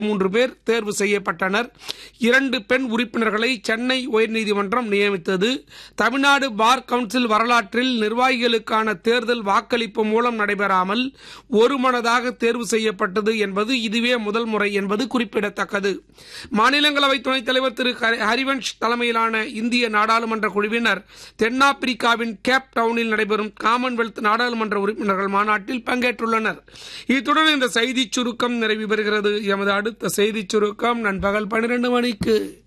மூன்று பேர் தேர்வு செய்யப்பட்டனர் இரண்டு பெண் உறுப்பினர்களை சென்னை உயர்நீதிமன்றம் நியமித்தது தமிழ்நாடு பார் கவுன்சில் வரலாற்றில் நிர்வாகிகளுக்கான தேர்தல் வாக்களிப்பு மூலம் நடைபெறாமல் ஒருமனதாக தேர்வு செய்யப்பட்டது என்பது இதுவே முதல் முறை என்பது குறிப்பிடத்தக்கது மாநிலங்களவை துணைத் தலைவர் திரு ஹரி- ஹரிவன்ஷ் தலைமையிலான இந்திய நாடாளுமன்ற குழுவினர் தென்னாப்பிரிக்காவின் கேப் டவுனில் நடைபெறும் காமன்வெல்த் நாடாளுமன்ற உறுப்பினர்கள் மாநாட்டில் பங்கேற்றுள்ளனர் இத்துடன் இந்த செய்திச் சுருக்கம் நிறைவு பெறுகிறது எமது அடுத்த செய்திச் சுருக்கம் நண்பகல் பன்னிரண்டு மணிக்கு